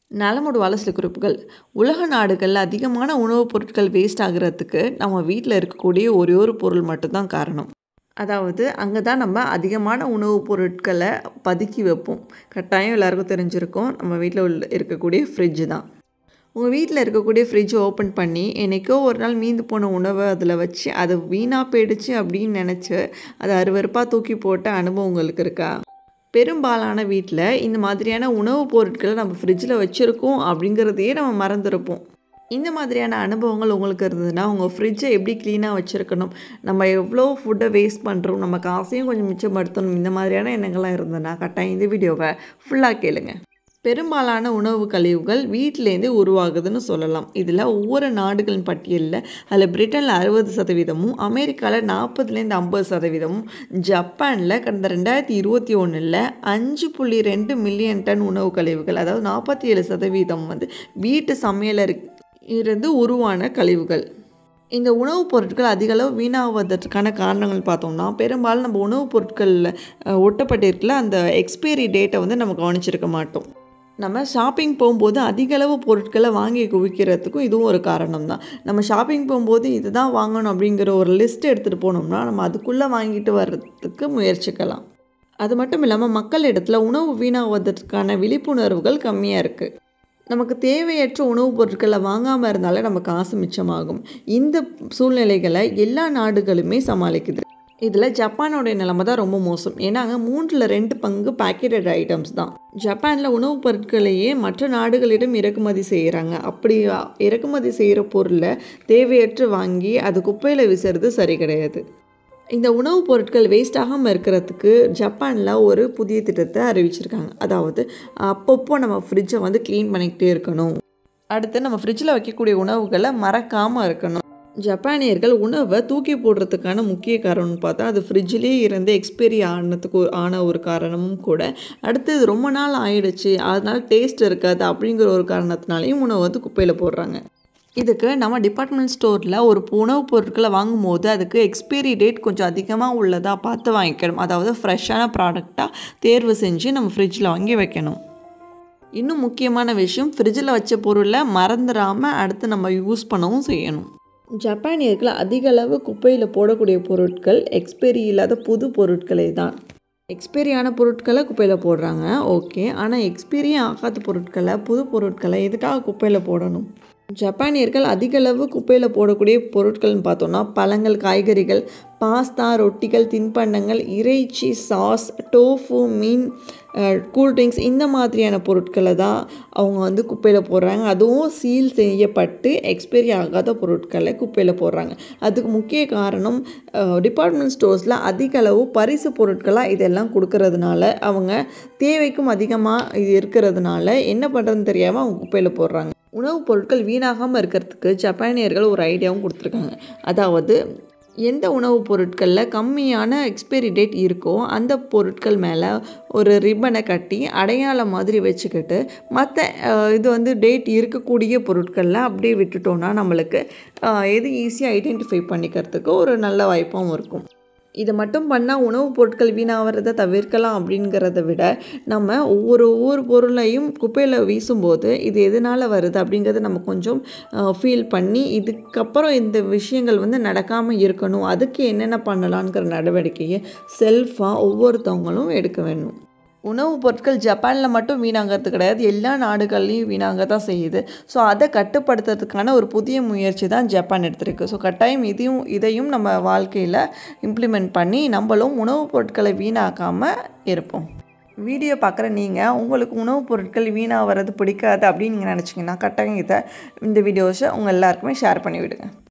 நலமுடுவால சில குறிப்புகள் உலக நாடுகளில் அதிகமான உணவுப் பொருட்கள் வேஸ்ட் ஆகுறதுக்கு நம்ம வீட்டில் இருக்கக்கூடிய ஒரே ஒரு பொருள் மட்டும்தான் காரணம் அதாவது அங்கே தான் நம்ம அதிகமான உணவுப் பொருட்களை பதுக்கி வைப்போம் கட்டாயம் எல்லாருக்கும் தெரிஞ்சிருக்கும் நம்ம வீட்டில் உள்ள இருக்கக்கூடிய ஃப்ரிட்ஜு தான் உங்கள் வீட்டில் இருக்கக்கூடிய ஃப்ரிட்ஜ் ஓப்பன் பண்ணி என்றைக்கோ ஒரு நாள் மீந்து போன உணவை அதில் வச்சு அது வீணாக போயிடுச்சு அப்படின்னு நினச்சி அதை அருவருப்பாக தூக்கி போட்ட அனுபவம் உங்களுக்கு இருக்கா பெரும்பாலான வீட்டில் இந்த மாதிரியான உணவுப் பொருட்களை நம்ம ஃப்ரிட்ஜில் வச்சுருக்கோம் அப்படிங்கிறதையே நம்ம மறந்துருப்போம் இந்த மாதிரியான அனுபவங்கள் உங்களுக்கு இருந்ததுன்னா உங்கள் ஃப்ரிட்ஜை எப்படி க்ளீனாக வச்சுருக்கணும் நம்ம எவ்வளோ ஃபுட்டை வேஸ்ட் பண்ணுறோம் நம்ம காசையும் கொஞ்சம் மிச்சப்படுத்தணும் இந்த மாதிரியான எண்ணங்கள்லாம் இருந்ததுன்னா கட்டாயம் இந்த வீடியோவை ஃபுல்லாக கேளுங்க பெரும்பாலான உணவு கழிவுகள் வீட்டிலேருந்து உருவாகுதுன்னு சொல்லலாம் இதில் ஒவ்வொரு நாடுகளின் பட்டியலில் அதில் பிரிட்டனில் அறுபது சதவீதமும் அமெரிக்காவில் நாற்பதுலேருந்து ஐம்பது சதவீதமும் ஜப்பானில் கடந்த ரெண்டாயிரத்தி இருபத்தி ஒன்றில் அஞ்சு புள்ளி ரெண்டு மில்லியன் டன் உணவு கழிவுகள் அதாவது நாற்பத்தி ஏழு சதவீதம் வந்து வீட்டு சமையலர் இருந்து உருவான கழிவுகள் இந்த உணவுப் பொருட்கள் அதிகளவு வீணாவதற்கான காரணங்கள் பார்த்தோம்னா பெரும்பாலும் நம்ம உணவுப் பொருட்களில் ஒட்டப்பட்டிருக்கல அந்த எக்ஸ்பைரி டேட்டை வந்து நம்ம கவனிச்சிருக்க மாட்டோம் நம்ம ஷாப்பிங் போகும்போது அதிக அளவு பொருட்களை வாங்கி குவிக்கிறதுக்கும் இதுவும் ஒரு காரணம் தான் நம்ம ஷாப்பிங் போகும்போது இதுதான் வாங்கணும் அப்படிங்கிற ஒரு லிஸ்ட் எடுத்துகிட்டு போனோம்னா நம்ம அதுக்குள்ளே வாங்கிட்டு வர்றதுக்கு முயற்சிக்கலாம் அது மட்டும் இல்லாமல் மக்கள் இடத்துல உணவு வீணாவதற்கான விழிப்புணர்வுகள் கம்மியாக இருக்குது நமக்கு தேவையற்ற உணவுப் பொருட்களை வாங்காமல் இருந்தாலே நமக்கு காசு மிச்சமாகும் இந்த சூழ்நிலைகளை எல்லா நாடுகளுமே சமாளிக்குது இதில் ஜப்பானோடைய நிலைமை தான் ரொம்ப மோசம் ஏன்னா அங்கே மூன்றில் ரெண்டு பங்கு பேக்கெட்டட் ஐட்டம்ஸ் தான் ஜப்பானில் உணவுப் பொருட்களையே மற்ற நாடுகளிடம் இறக்குமதி செய்கிறாங்க அப்படி இறக்குமதி செய்கிற பொருளை தேவையற்று வாங்கி அது குப்பையில் விசுறது சரி கிடையாது இந்த உணவுப் பொருட்கள் வேஸ்ட் ஆகாமல் இருக்கிறதுக்கு ஜப்பானில் ஒரு புதிய திட்டத்தை அறிவிச்சிருக்காங்க அதாவது அப்பப்போ நம்ம ஃப்ரிட்ஜை வந்து க்ளீன் பண்ணிக்கிட்டே இருக்கணும் அடுத்து நம்ம ஃப்ரிட்ஜில் வைக்கக்கூடிய உணவுகளை மறக்காமல் இருக்கணும் ஜப்பானியர்கள் உணவை தூக்கி போடுறதுக்கான முக்கிய காரணம்னு பார்த்தா அது ஃப்ரிட்ஜிலே இருந்து எக்ஸ்பைரி ஆனதுக்கு ஆன ஒரு காரணமும் கூட அடுத்து இது ரொம்ப நாள் ஆயிடுச்சு அதனால் டேஸ்ட் இருக்காது அப்படிங்கிற ஒரு காரணத்தினாலையும் உணவை வந்து குப்பையில் போடுறாங்க இதுக்கு நம்ம டிபார்ட்மெண்ட் ஸ்டோரில் ஒரு உணவுப் பொருட்களை வாங்கும்போது அதுக்கு எக்ஸ்பைரி டேட் கொஞ்சம் அதிகமாக உள்ளதாக பார்த்து வாங்கிக்கணும் அதாவது ஃப்ரெஷ்ஷான ப்ராடக்டாக தேர்வு செஞ்சு நம்ம ஃப்ரிட்ஜில் வாங்கி வைக்கணும் இன்னும் முக்கியமான விஷயம் ஃப்ரிட்ஜில் வச்ச பொருளை மறந்துடாமல் அடுத்து நம்ம யூஸ் பண்ணவும் செய்யணும் ஜப்பானியர்கள் அதிக அளவு குப்பையில் போடக்கூடிய பொருட்கள் எக்ஸ்பைரி இல்லாத புது பொருட்களே தான் எக்ஸ்பைரியான பொருட்களை குப்பையில் போடுறாங்க ஓகே ஆனால் எக்ஸ்பைரி ஆகாத பொருட்களை புது பொருட்களை எதுக்காக குப்பையில் போடணும் ஜப்பானியர்கள் அதிகளவு குப்பையில் போடக்கூடிய பொருட்கள்னு பார்த்தோன்னா பழங்கள் காய்கறிகள் பாஸ்தா ரொட்டிகள் தின்பண்டங்கள் இறைச்சி சாஸ் டோஃபு மீன் கூல்ட்ரிங்க்ஸ் இந்த மாதிரியான பொருட்களை தான் அவங்க வந்து குப்பையில் போடுறாங்க அதுவும் சீல் செய்யப்பட்டு எக்ஸ்பைரி ஆகாத பொருட்களை குப்பையில் போடுறாங்க அதுக்கு முக்கிய காரணம் டிபார்ட்மெண்ட் ஸ்டோர்ஸில் அதிக அளவு பரிசு பொருட்களாக இதெல்லாம் கொடுக்கறதுனால அவங்க தேவைக்கும் அதிகமாக இது இருக்கிறதுனால என்ன பண்ணுறதுன்னு தெரியாமல் அவங்க குப்பையில் போடுறாங்க உணவுப் பொருட்கள் வீணாகாமல் இருக்கிறதுக்கு ஜப்பானியர்கள் ஒரு ஐடியாவும் கொடுத்துருக்காங்க அதாவது எந்த உணவுப் பொருட்களில் கம்மியான எக்ஸ்பைரி டேட் இருக்கோ அந்த பொருட்கள் மேலே ஒரு ரிப்பனை கட்டி அடையாளம் மாதிரி வச்சுக்கிட்டு மற்ற இது வந்து டேட் இருக்கக்கூடிய பொருட்களில் அப்படியே விட்டுட்டோன்னா நம்மளுக்கு எது ஈஸியாக ஐடென்டிஃபை பண்ணிக்கிறதுக்கு ஒரு நல்ல வாய்ப்பாகவும் இருக்கும் இதை மட்டும் பண்ணால் உணவுப் பொருட்கள் வீணாகிறத தவிர்க்கலாம் அப்படிங்கிறத விட நம்ம ஒவ்வொரு ஒவ்வொரு பொருளையும் குப்பையில் வீசும்போது இது எதனால் வருது அப்படிங்கிறத நம்ம கொஞ்சம் ஃபீல் பண்ணி இதுக்கப்புறம் இந்த விஷயங்கள் வந்து நடக்காமல் இருக்கணும் அதுக்கு என்னென்ன பண்ணலாங்கிற நடவடிக்கையை செல்ஃபாக ஒவ்வொருத்தவங்களும் எடுக்க வேணும் உணவுப் பொருட்கள் ஜப்பானில் மட்டும் வீணாகிறது கிடையாது எல்லா நாடுகள்லையும் வீணாக தான் செய்யுது ஸோ அதை கட்டுப்படுத்துறதுக்கான ஒரு புதிய முயற்சி தான் ஜப்பான் எடுத்திருக்கு ஸோ கட்டாயம் இதையும் இதையும் நம்ம வாழ்க்கையில் இம்ப்ளிமெண்ட் பண்ணி நம்மளும் உணவுப் பொருட்களை வீணாக்காமல் இருப்போம் வீடியோ பார்க்குற நீங்கள் உங்களுக்கு உணவுப் பொருட்கள் வீணாக வர்றது பிடிக்காது அப்படின்னு நீங்கள் நினச்சிங்கன்னா கட்டாயம் இதை இந்த வீடியோஸை உங்கள் எல்லாருக்குமே ஷேர் பண்ணி விடுங்க